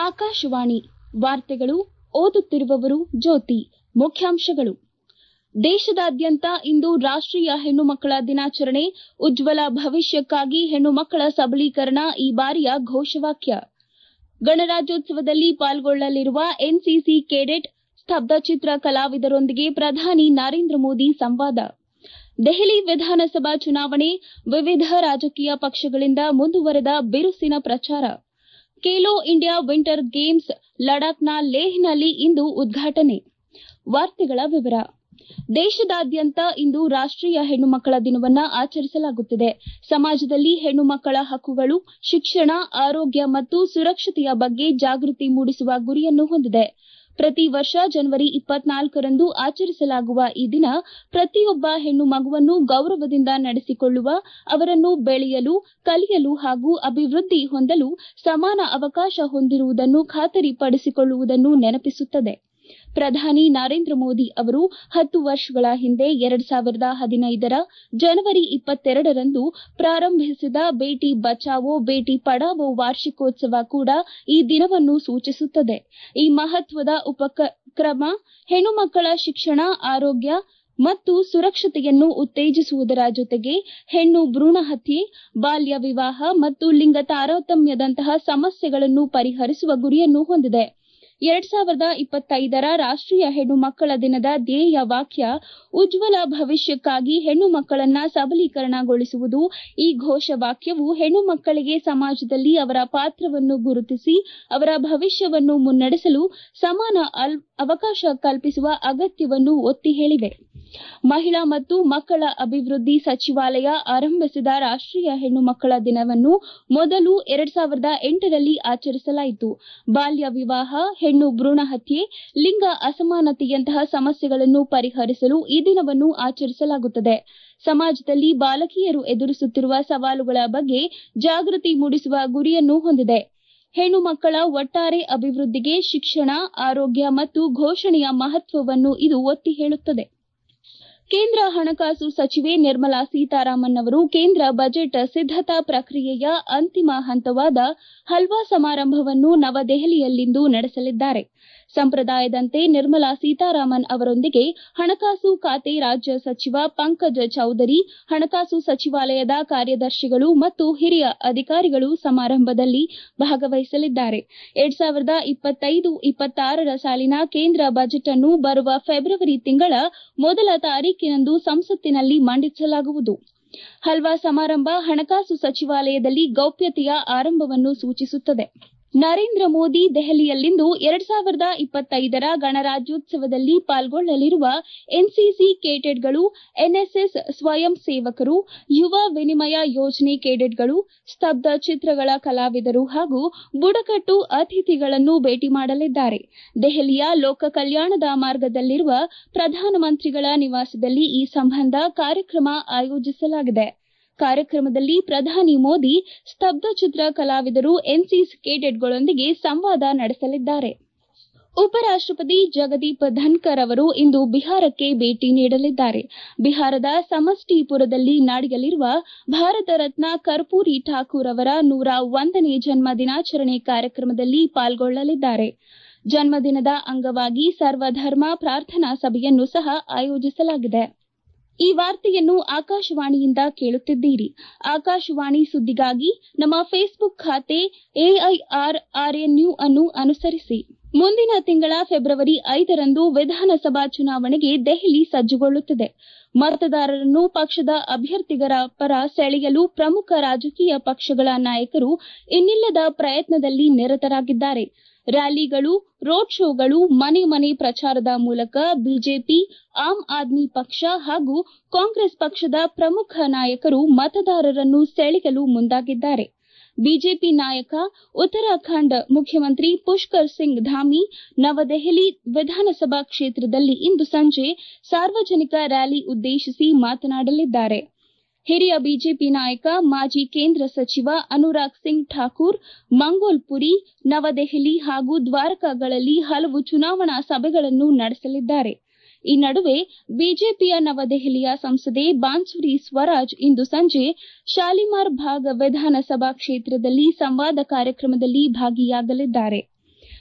ಆಕಾಶವಾಣಿ ವಾರ್ತೆಗಳು ಓದುತ್ತಿರುವವರು ಜ್ಯೋತಿ ಮುಖ್ಯಾಂಶಗಳು ದೇಶದಾದ್ಯಂತ ಇಂದು ರಾಷ್ಟೀಯ ಹೆಣ್ಣು ಮಕ್ಕಳ ದಿನಾಚರಣೆ ಉಜ್ವಲ ಭವಿಷ್ಯಕ್ಕಾಗಿ ಹೆಣ್ಣು ಮಕ್ಕಳ ಸಬಲೀಕರಣ ಈ ಬಾರಿಯ ಘೋಷವಾಕ್ಯ ಗಣರಾಜ್ಯೋತ್ಸವದಲ್ಲಿ ಪಾಲ್ಗೊಳ್ಳಲಿರುವ ಎನ್ಸಿಸಿ ಕೆಡೆಟ್ ಸ್ತಬ್ಧಚಿತ್ರ ಕಲಾವಿದರೊಂದಿಗೆ ಪ್ರಧಾನಿ ನರೇಂದ್ರ ಮೋದಿ ಸಂವಾದ ದೆಹಲಿ ವಿಧಾನಸಭಾ ಚುನಾವಣೆ ವಿವಿಧ ರಾಜಕೀಯ ಪಕ್ಷಗಳಿಂದ ಮುಂದುವರೆದ ಬಿರುಸಿನ ಪ್ರಚಾರ ಖೇಲೋ ಇಂಡಿಯಾ ವಿಂಟರ್ ಗೇಮ್ಸ್ ಲಡಾಖ್ನ ಲೇಹ್ನಲ್ಲಿ ಇಂದು ಉದ್ಘಾಟನೆ ದೇಶದಾದ್ಯಂತ ಇಂದು ರಾಷ್ಟೀಯ ಹೆಣ್ಣು ಮಕ್ಕಳ ದಿನವನ್ನು ಆಚರಿಸಲಾಗುತ್ತಿದೆ ಸಮಾಜದಲ್ಲಿ ಹೆಣ್ಣು ಮಕ್ಕಳ ಹಕ್ಕುಗಳು ಶಿಕ್ಷಣ ಆರೋಗ್ಯ ಮತ್ತು ಸುರಕ್ಷತೆಯ ಬಗ್ಗೆ ಜಾಗೃತಿ ಮೂಡಿಸುವ ಗುರಿಯನ್ನು ಹೊಂದಿದೆ ಪ್ರತಿ ವರ್ಷ ಜನವರಿ ರಂದು ಆಚರಿಸಲಾಗುವ ಈ ದಿನ ಪ್ರತಿಯೊಬ್ಬ ಹೆಣ್ಣು ಮಗುವನ್ನು ಗೌರವದಿಂದ ನಡೆಸಿಕೊಳ್ಳುವ ಅವರನ್ನು ಬೆಳೆಯಲು ಕಲಿಯಲು ಹಾಗೂ ಅಭಿವೃದ್ಧಿ ಹೊಂದಲು ಸಮಾನ ಅವಕಾಶ ಹೊಂದಿರುವುದನ್ನು ಖಾತರಿಪಡಿಸಿಕೊಳ್ಳುವುದನ್ನು ನೆನಪಿಸುತ್ತದೆ ಪ್ರಧಾನಿ ನರೇಂದ್ರ ಮೋದಿ ಅವರು ಹತ್ತು ವರ್ಷಗಳ ಹಿಂದೆ ರ ಜನವರಿ ರಂದು ಪ್ರಾರಂಭಿಸಿದ ಬೇಟಿ ಬಚಾವೋ ಬೇಟಿ ಪಢಾವೋ ವಾರ್ಷಿಕೋತ್ಸವ ಕೂಡ ಈ ದಿನವನ್ನು ಸೂಚಿಸುತ್ತದೆ ಈ ಮಹತ್ವದ ಉಪಕ್ರಮ ಹೆಣ್ಣು ಮಕ್ಕಳ ಶಿಕ್ಷಣ ಆರೋಗ್ಯ ಮತ್ತು ಸುರಕ್ಷತೆಯನ್ನು ಉತ್ತೇಜಿಸುವುದರ ಜೊತೆಗೆ ಹೆಣ್ಣು ಭ್ರೂಣ ಹತ್ಯೆ ಬಾಲ್ಯ ವಿವಾಹ ಮತ್ತು ಲಿಂಗ ತಾರತಮ್ಯದಂತಹ ಸಮಸ್ಯೆಗಳನ್ನು ಪರಿಹರಿಸುವ ಗುರಿಯನ್ನು ಹೊಂದಿದೆ ರ ರಾಷ್ಟೀಯ ಹೆಣ್ಣು ಮಕ್ಕಳ ದಿನದ ಧ್ಯೇಯ ವಾಕ್ಯ ಉಜ್ವಲ ಭವಿಷ್ಯಕ್ಕಾಗಿ ಹೆಣ್ಣು ಮಕ್ಕಳನ್ನು ಸಬಲೀಕರಣಗೊಳಿಸುವುದು ಈ ಘೋಷವಾಕ್ಯವು ಹೆಣ್ಣು ಮಕ್ಕಳಿಗೆ ಸಮಾಜದಲ್ಲಿ ಅವರ ಪಾತ್ರವನ್ನು ಗುರುತಿಸಿ ಅವರ ಭವಿಷ್ಯವನ್ನು ಮುನ್ನಡೆಸಲು ಸಮಾನ ಅವಕಾಶ ಕಲ್ಪಿಸುವ ಅಗತ್ಯವನ್ನು ಒತ್ತಿ ಹೇಳಿವೆ ಮಹಿಳಾ ಮತ್ತು ಮಕ್ಕಳ ಅಭಿವೃದ್ಧಿ ಸಚಿವಾಲಯ ಆರಂಭಿಸಿದ ರಾಷ್ಟೀಯ ಹೆಣ್ಣು ಮಕ್ಕಳ ದಿನವನ್ನು ಮೊದಲು ರಲ್ಲಿ ಆಚರಿಸಲಾಯಿತು ಬಾಲ್ಯ ವಿವಾಹ ಹೆಣ್ಣು ಭ್ರೂಣ ಹತ್ಯೆ ಲಿಂಗ ಅಸಮಾನತೆಯಂತಹ ಸಮಸ್ಯೆಗಳನ್ನು ಪರಿಹರಿಸಲು ಈ ದಿನವನ್ನು ಆಚರಿಸಲಾಗುತ್ತದೆ ಸಮಾಜದಲ್ಲಿ ಬಾಲಕಿಯರು ಎದುರಿಸುತ್ತಿರುವ ಸವಾಲುಗಳ ಬಗ್ಗೆ ಜಾಗೃತಿ ಮೂಡಿಸುವ ಗುರಿಯನ್ನು ಹೊಂದಿದೆ ಹೆಣ್ಣು ಮಕ್ಕಳ ಒಟ್ಟಾರೆ ಅಭಿವೃದ್ಧಿಗೆ ಶಿಕ್ಷಣ ಆರೋಗ್ಯ ಮತ್ತು ಘೋಷಣೆಯ ಮಹತ್ವವನ್ನು ಇದು ಒತ್ತಿ ಹೇಳುತ್ತದೆ ಕೇಂದ್ರ ಹಣಕಾಸು ಸಚಿವೆ ನಿರ್ಮಲಾ ಸೀತಾರಾಮನ್ ಅವರು ಕೇಂದ್ರ ಬಜೆಟ್ ಸಿದ್ದತಾ ಪ್ರಕ್ರಿಯೆಯ ಅಂತಿಮ ಹಂತವಾದ ಹಲ್ವಾ ಸಮಾರಂಭವನ್ನು ನವದೆಹಲಿಯಲ್ಲಿಂದು ನಡೆಸಲಿದ್ದಾರೆ ಸಂಪ್ರದಾಯದಂತೆ ನಿರ್ಮಲಾ ಸೀತಾರಾಮನ್ ಅವರೊಂದಿಗೆ ಹಣಕಾಸು ಖಾತೆ ರಾಜ್ಯ ಸಚಿವ ಪಂಕಜ್ ಚೌಧರಿ ಹಣಕಾಸು ಸಚಿವಾಲಯದ ಕಾರ್ಯದರ್ಶಿಗಳು ಮತ್ತು ಹಿರಿಯ ಅಧಿಕಾರಿಗಳು ಸಮಾರಂಭದಲ್ಲಿ ಭಾಗವಹಿಸಲಿದ್ದಾರೆ ರ ಸಾಲಿನ ಕೇಂದ್ರ ಬಜೆಟ್ ಅನ್ನು ಬರುವ ಫೆಬ್ರವರಿ ತಿಂಗಳ ಮೊದಲ ತಾರೀಖಿನಂದು ಸಂಸತ್ತಿನಲ್ಲಿ ಮಂಡಿಸಲಾಗುವುದು ಹಲ್ವಾ ಸಮಾರಂಭ ಹಣಕಾಸು ಸಚಿವಾಲಯದಲ್ಲಿ ಗೌಪ್ಯತೆಯ ಆರಂಭವನ್ನು ಸೂಚಿಸುತ್ತದೆ ನರೇಂದ್ರ ಮೋದಿ ದೆಹಲಿಯಲ್ಲಿಂದು ರ ಗಣರಾಜ್ಯೋತ್ಸವದಲ್ಲಿ ಪಾಲ್ಗೊಳ್ಳಲಿರುವ ಎನ್ಸಿಸಿ ಕೆಡೆಟ್ಗಳು ಎನ್ಎಸ್ಎಸ್ ಸ್ವಯಂ ಸೇವಕರು ಯುವ ವಿನಿಮಯ ಯೋಜನೆ ಕೆಡೆಟ್ಗಳು ಸ್ತಬ್ಧ ಚಿತ್ರಗಳ ಕಲಾವಿದರು ಹಾಗೂ ಬುಡಕಟ್ಟು ಅತಿಥಿಗಳನ್ನು ಭೇಟಿ ಮಾಡಲಿದ್ದಾರೆ ದೆಹಲಿಯ ಲೋಕ ಕಲ್ಯಾಣದ ಮಾರ್ಗದಲ್ಲಿರುವ ಪ್ರಧಾನಮಂತ್ರಿಗಳ ನಿವಾಸದಲ್ಲಿ ಈ ಸಂಬಂಧ ಕಾರ್ಯಕ್ರಮ ಆಯೋಜಿಸಲಾಗಿದೆ ಕಾರ್ಯಕ್ರಮದಲ್ಲಿ ಪ್ರಧಾನಿ ಮೋದಿ ಸ್ತಬ್ಧಚಿತ್ರ ಕಲಾವಿದರು ಎನ್ಸಿಸಿ ಕೆಡೆಟ್ಗಳೊಂದಿಗೆ ಸಂವಾದ ನಡೆಸಲಿದ್ದಾರೆ ಉಪರಾಷ್ಟಪತಿ ಜಗದೀಪ್ ಧನ್ಕರ್ ಅವರು ಇಂದು ಬಿಹಾರಕ್ಕೆ ಭೇಟಿ ನೀಡಲಿದ್ದಾರೆ ಬಿಹಾರದ ಸಮಷ್ಟಿಪುರದಲ್ಲಿ ನಡೆಯಲಿರುವ ಭಾರತ ರತ್ನ ಕರ್ಪೂರಿ ಠಾಕೂರ್ ಅವರ ನೂರ ಒಂದನೇ ಜನ್ಮ ದಿನಾಚರಣೆ ಕಾರ್ಯಕ್ರಮದಲ್ಲಿ ಪಾಲ್ಗೊಳ್ಳಲಿದ್ದಾರೆ ಜನ್ಮದಿನದ ಅಂಗವಾಗಿ ಸರ್ವಧರ್ಮ ಪ್ರಾರ್ಥನಾ ಸಭೆಯನ್ನು ಸಹ ಆಯೋಜಿಸಲಾಗಿದೆ ಈ ವಾರ್ತೆಯನ್ನು ಆಕಾಶವಾಣಿಯಿಂದ ಕೇಳುತ್ತಿದ್ದೀರಿ ಆಕಾಶವಾಣಿ ಸುದ್ದಿಗಾಗಿ ನಮ್ಮ ಫೇಸ್ಬುಕ್ ಖಾತೆ ಎಐಆರ್ ಆರ್ಎನ್ಯು ಅನ್ನು ಅನುಸರಿಸಿ ಮುಂದಿನ ತಿಂಗಳ ಫೆಬ್ರವರಿ ಐದರಂದು ವಿಧಾನಸಭಾ ಚುನಾವಣೆಗೆ ದೆಹಲಿ ಸಜ್ಜುಗೊಳ್ಳುತ್ತಿದೆ ಮತದಾರರನ್ನು ಪಕ್ಷದ ಅಭ್ಯರ್ಥಿಗಳ ಪರ ಸೆಳೆಯಲು ಪ್ರಮುಖ ರಾಜಕೀಯ ಪಕ್ಷಗಳ ನಾಯಕರು ಇನ್ನಿಲ್ಲದ ಪ್ರಯತ್ನದಲ್ಲಿ ನಿರತರಾಗಿದ್ದಾರೆ ರ್ಯಾಲಿಗಳು ರೋಡ್ ಶೋಗಳು ಮನೆ ಮನೆ ಪ್ರಚಾರದ ಮೂಲಕ ಬಿಜೆಪಿ ಆಮ್ ಆದ್ಮಿ ಪಕ್ಷ ಹಾಗೂ ಕಾಂಗ್ರೆಸ್ ಪಕ್ಷದ ಪ್ರಮುಖ ನಾಯಕರು ಮತದಾರರನ್ನು ಸೆಳೆಯಲು ಮುಂದಾಗಿದ್ದಾರೆ ಬಿಜೆಪಿ ನಾಯಕ ಉತ್ತರಾಖಂಡ್ ಮುಖ್ಯಮಂತ್ರಿ ಪುಷ್ಕರ್ ಸಿಂಗ್ ಧಾಮಿ ನವದೆಹಲಿ ವಿಧಾನಸಭಾ ಕ್ಷೇತ್ರದಲ್ಲಿ ಇಂದು ಸಂಜೆ ಸಾರ್ವಜನಿಕ ರ್ಯಾಲಿ ಉದ್ದೇಶಿಸಿ ಮಾತನಾಡಲಿದ್ದಾರೆ ಹಿರಿಯ ಬಿಜೆಪಿ ನಾಯಕ ಮಾಜಿ ಕೇಂದ್ರ ಸಚಿವ ಅನುರಾಗ್ ಸಿಂಗ್ ಠಾಕೂರ್ ಮಂಗೋಲ್ಪುರಿ ನವದೆಹಲಿ ಹಾಗೂ ದ್ವಾರಕಾಗಳಲ್ಲಿ ಹಲವು ಚುನಾವಣಾ ಸಭೆಗಳನ್ನು ನಡೆಸಲಿದ್ದಾರೆ ಈ ನಡುವೆ ಬಿಜೆಪಿಯ ನವದೆಹಲಿಯ ಸಂಸದೆ ಬಾನ್ಸುರಿ ಸ್ವರಾಜ್ ಇಂದು ಸಂಜೆ ಶಾಲಿಮಾರ್ ಬಾಗ್ ವಿಧಾನಸಭಾ ಕ್ಷೇತ್ರದಲ್ಲಿ ಸಂವಾದ ಕಾರ್ಯಕ್ರಮದಲ್ಲಿ ಭಾಗಿಯಾಗಲಿದ್ದಾರೆ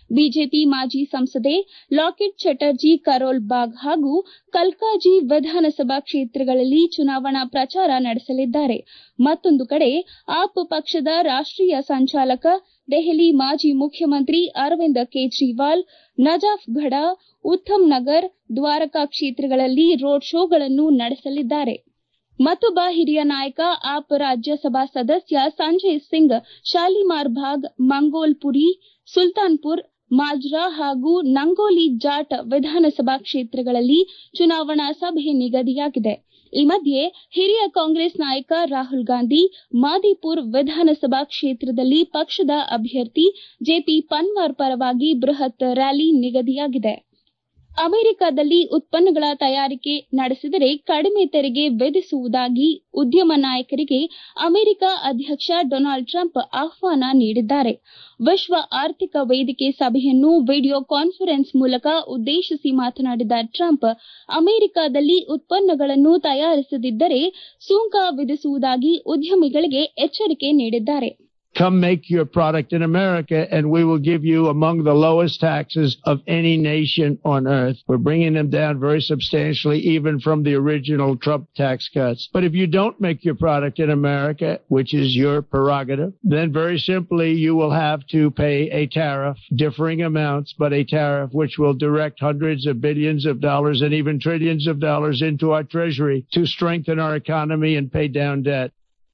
ಬಿಜೆಪಿ ಮಾಜಿ ಸಂಸದೆ ಲಾಕೆಟ್ ಚಟರ್ಜಿ ಕರೋಲ್ ಬಾಗ್ ಹಾಗೂ ಕಲ್ಕಾಜಿ ವಿಧಾನಸಭಾ ಕ್ಷೇತ್ರಗಳಲ್ಲಿ ಚುನಾವಣಾ ಪ್ರಚಾರ ನಡೆಸಲಿದ್ದಾರೆ ಮತ್ತೊಂದು ಕಡೆ ಆಪ್ ಪಕ್ಷದ ರಾಷ್ಟೀಯ ಸಂಚಾಲಕ ದೆಹಲಿ ಮಾಜಿ ಮುಖ್ಯಮಂತ್ರಿ ಅರವಿಂದ್ ಕೇಜ್ರಿವಾಲ್ ನಜಾಫ್ಗಢ ಉಧಮ್ ನಗರ್ ದ್ವಾರಕಾ ಕ್ಷೇತ್ರಗಳಲ್ಲಿ ರೋಡ್ ಶೋಗಳನ್ನು ನಡೆಸಲಿದ್ದಾರೆ ಮತ್ತೊಬ್ಬ ಹಿರಿಯ ನಾಯಕ ಆಪ್ ರಾಜ್ಯಸಭಾ ಸದಸ್ಯ ಸಂಜಯ್ ಸಿಂಗ್ ಶಾಲಿಮಾರ್ ಬಾಗ್ ಮಂಗೋಲ್ಪುರಿ ಸುಲ್ತಾನ್ಪುರ್ ಮಾಜ್ರಾ ಹಾಗೂ ನಂಗೋಲಿ ಜಾಟ್ ವಿಧಾನಸಭಾ ಕ್ಷೇತ್ರಗಳಲ್ಲಿ ಚುನಾವಣಾ ಸಭೆ ನಿಗದಿಯಾಗಿದೆ ಈ ಮಧ್ಯೆ ಹಿರಿಯ ಕಾಂಗ್ರೆಸ್ ನಾಯಕ ರಾಹುಲ್ ಗಾಂಧಿ ಮಾದಿಪುರ್ ವಿಧಾನಸಭಾ ಕ್ಷೇತ್ರದಲ್ಲಿ ಪಕ್ಷದ ಅಭ್ಯರ್ಥಿ ಜೆಪಿ ಪನ್ವಾರ್ ಪರವಾಗಿ ಬೃಹತ್ ರ್ಯಾಲಿ ನಿಗದಿಯಾಗಿದೆ ಅಮೆರಿಕದಲ್ಲಿ ಉತ್ಪನ್ನಗಳ ತಯಾರಿಕೆ ನಡೆಸಿದರೆ ಕಡಿಮೆ ತೆರಿಗೆ ವಿಧಿಸುವುದಾಗಿ ಉದ್ಯಮ ನಾಯಕರಿಗೆ ಅಮೆರಿಕ ಅಧ್ಯಕ್ಷ ಡೊನಾಲ್ಡ್ ಟ್ರಂಪ್ ಆಹ್ವಾನ ನೀಡಿದ್ದಾರೆ ವಿಶ್ವ ಆರ್ಥಿಕ ವೇದಿಕೆ ಸಭೆಯನ್ನು ವಿಡಿಯೋ ಕಾನ್ಫರೆನ್ಸ್ ಮೂಲಕ ಉದ್ದೇಶಿಸಿ ಮಾತನಾಡಿದ ಟ್ರಂಪ್ ಅಮೆರಿಕದಲ್ಲಿ ಉತ್ಪನ್ನಗಳನ್ನು ತಯಾರಿಸದಿದ್ದರೆ ಸುಂಕ ವಿಧಿಸುವುದಾಗಿ ಉದ್ಯಮಿಗಳಿಗೆ ಎಚ್ಚರಿಕೆ ನೀಡಿದ್ದಾರೆ Come make your product in America and we will give you among the lowest taxes of any nation on earth. We're bringing them down very substantially even from the original Trump tax cuts. But if you don't make your product in America, which is your prerogative, then very simply you will have to pay a tariff, differing amounts, but a tariff which will direct hundreds of billions of dollars and even trillions of dollars into our treasury to strengthen our economy and pay down debt.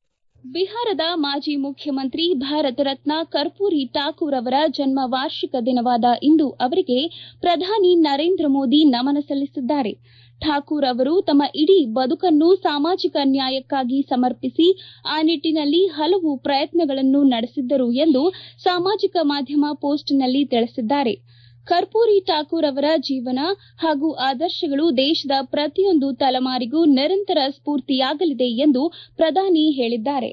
ಬಿಹಾರದ ಮಾಜಿ ಮುಖ್ಯಮಂತ್ರಿ ಭಾರತ ರತ್ನ ಕರ್ಪೂರಿ ಠಾಕೂರ್ ಅವರ ಜನ್ಮ ವಾರ್ಷಿಕ ದಿನವಾದ ಇಂದು ಅವರಿಗೆ ಪ್ರಧಾನಿ ನರೇಂದ್ರ ಮೋದಿ ನಮನ ಸಲ್ಲಿಸಿದ್ದಾರೆ ಠಾಕೂರ್ ಅವರು ತಮ್ಮ ಇಡೀ ಬದುಕನ್ನು ಸಾಮಾಜಿಕ ನ್ಯಾಯಕ್ಕಾಗಿ ಸಮರ್ಪಿಸಿ ಆ ನಿಟ್ಟಿನಲ್ಲಿ ಹಲವು ಪ್ರಯತ್ನಗಳನ್ನು ನಡೆಸಿದ್ದರು ಎಂದು ಸಾಮಾಜಿಕ ಮಾಧ್ಯಮ ಪೋಸ್ಟ್ನಲ್ಲಿ ತಿಳಿಸಿದ್ದಾರೆ ಕರ್ಪೂರಿ ಠಾಕೂರ್ ಅವರ ಜೀವನ ಹಾಗೂ ಆದರ್ಶಗಳು ದೇಶದ ಪ್ರತಿಯೊಂದು ತಲೆಮಾರಿಗೂ ನಿರಂತರ ಸ್ಫೂರ್ತಿಯಾಗಲಿದೆ ಎಂದು ಪ್ರಧಾನಿ ಹೇಳಿದ್ದಾರೆ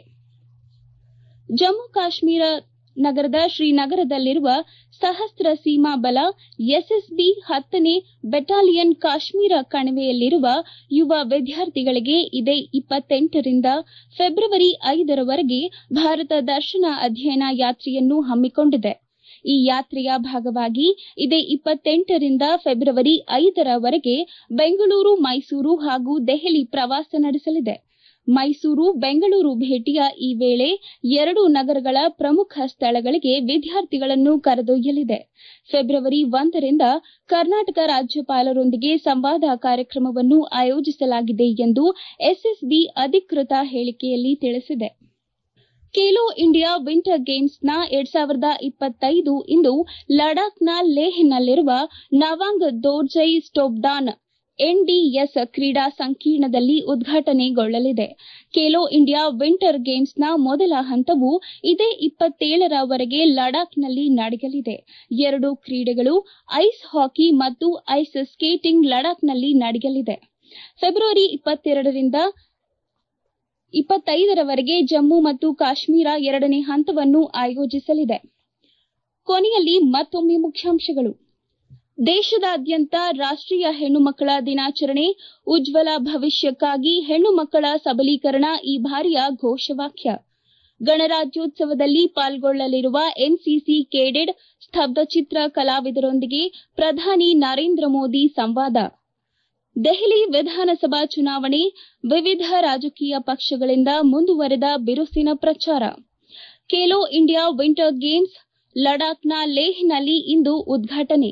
ಜಮ್ಮು ಕಾಶ್ಮೀರ ನಗರದ ಶ್ರೀನಗರದಲ್ಲಿರುವ ಸಹಸ್ರ ಸೀಮಾ ಬಲ ಎಸ್ಎಸ್ಬಿ ಹತ್ತನೇ ಬೆಟಾಲಿಯನ್ ಕಾಶ್ಮೀರ ಕಣಿವೆಯಲ್ಲಿರುವ ಯುವ ವಿದ್ಯಾರ್ಥಿಗಳಿಗೆ ಇದೇ ಇಪ್ಪತ್ತೆಂಟರಿಂದ ಫೆಬ್ರವರಿ ಐದರವರೆಗೆ ಭಾರತ ದರ್ಶನ ಅಧ್ಯಯನ ಯಾತ್ರೆಯನ್ನು ಹಮ್ಮಿಕೊಂಡಿದೆ ಈ ಯಾತ್ರೆಯ ಭಾಗವಾಗಿ ಇದೇ ಇಪ್ಪತ್ತೆಂಟರಿಂದ ಫೆಬ್ರವರಿ ಐದರವರೆಗೆ ಬೆಂಗಳೂರು ಮೈಸೂರು ಹಾಗೂ ದೆಹಲಿ ಪ್ರವಾಸ ನಡೆಸಲಿದೆ ಮೈಸೂರು ಬೆಂಗಳೂರು ಭೇಟಿಯ ಈ ವೇಳೆ ಎರಡೂ ನಗರಗಳ ಪ್ರಮುಖ ಸ್ಥಳಗಳಿಗೆ ವಿದ್ಯಾರ್ಥಿಗಳನ್ನು ಕರೆದೊಯ್ಯಲಿದೆ ಫೆಬ್ರವರಿ ಒಂದರಿಂದ ಕರ್ನಾಟಕ ರಾಜ್ಯಪಾಲರೊಂದಿಗೆ ಸಂವಾದ ಕಾರ್ಯಕ್ರಮವನ್ನು ಆಯೋಜಿಸಲಾಗಿದೆ ಎಂದು ಎಸ್ಎಸ್ಬಿ ಅಧಿಕೃತ ಹೇಳಿಕೆಯಲ್ಲಿ ತಿಳಿಸಿದೆ ಖೇಲೋ ಇಂಡಿಯಾ ವಿಂಟರ್ ಗೇಮ್ಸ್ನ ಎರಡ್ ಸಾವಿರದ ಇಪ್ಪತ್ತೈದು ಇಂದು ಲಡಾಖ್ನ ಲೇಹ್ನಲ್ಲಿರುವ ನವಾಂಗ್ ದೋರ್ಜೈ ಸ್ಟೋಬ್ಡಾನ್ ಎನ್ಡಿಎಸ್ ಕ್ರೀಡಾ ಸಂಕೀರ್ಣದಲ್ಲಿ ಉದ್ಘಾಟನೆಗೊಳ್ಳಲಿದೆ ಖೇಲೋ ಇಂಡಿಯಾ ವಿಂಟರ್ ಗೇಮ್ಸ್ನ ಮೊದಲ ಹಂತವು ಇದೇ ಇಪ್ಪತ್ತೇಳರವರೆಗೆ ಲಡಾಖ್ನಲ್ಲಿ ನಡೆಯಲಿದೆ ಎರಡು ಕ್ರೀಡೆಗಳು ಐಸ್ ಹಾಕಿ ಮತ್ತು ಐಸ್ ಸ್ಕೇಟಿಂಗ್ ಲಡಾಖ್ನಲ್ಲಿ ನಡೆಯಲಿದೆ ಫೆಬ್ರವರಿ ಇಪ್ಪತ್ತೆರಡರಿಂದ ಇಪ್ಪತ್ತೈದರವರೆಗೆ ಜಮ್ಮು ಮತ್ತು ಕಾಶ್ಮೀರ ಎರಡನೇ ಹಂತವನ್ನು ಆಯೋಜಿಸಲಿದೆ ಕೊನೆಯಲ್ಲಿ ಮತ್ತೊಮ್ಮೆ ಮುಖ್ಯಾಂಶಗಳು ದೇಶದಾದ್ಯಂತ ರಾಷ್ಟೀಯ ಹೆಣ್ಣು ಮಕ್ಕಳ ದಿನಾಚರಣೆ ಉಜ್ವಲ ಭವಿಷ್ಯಕ್ಕಾಗಿ ಹೆಣ್ಣು ಮಕ್ಕಳ ಸಬಲೀಕರಣ ಈ ಬಾರಿಯ ಘೋಷವಾಕ್ಯ ಗಣರಾಜ್ಯೋತ್ಸವದಲ್ಲಿ ಪಾಲ್ಗೊಳ್ಳಲಿರುವ ಎನ್ಸಿಸಿ ಕೇಡೆಡ್ ಸ್ತಬ್ಧಚಿತ್ರ ಕಲಾವಿದರೊಂದಿಗೆ ಪ್ರಧಾನಿ ನರೇಂದ್ರ ಮೋದಿ ಸಂವಾದ ದೆಹಲಿ ವಿಧಾನಸಭಾ ಚುನಾವಣೆ ವಿವಿಧ ರಾಜಕೀಯ ಪಕ್ಷಗಳಿಂದ ಮುಂದುವರೆದ ಬಿರುಸಿನ ಪ್ರಚಾರ ಖೇಲೋ ಇಂಡಿಯಾ ವಿಂಟರ್ ಗೇಮ್ಸ್ ಲಡಾಖ್ನ ಲೇಹ್ನಲ್ಲಿ ಇಂದು ಉದ್ಘಾಟನೆ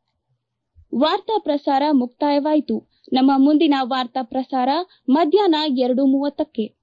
ವಾರ್ತಾ ಪ್ರಸಾರ ಮುಕ್ತಾಯವಾಯಿತು ನಮ್ಮ ಮುಂದಿನ ವಾರ್ತಾ ಪ್ರಸಾರ ಮಧ್ಯಾಹ್ನ ಎರಡು ಮೂವತ್ತಕ್ಕೆ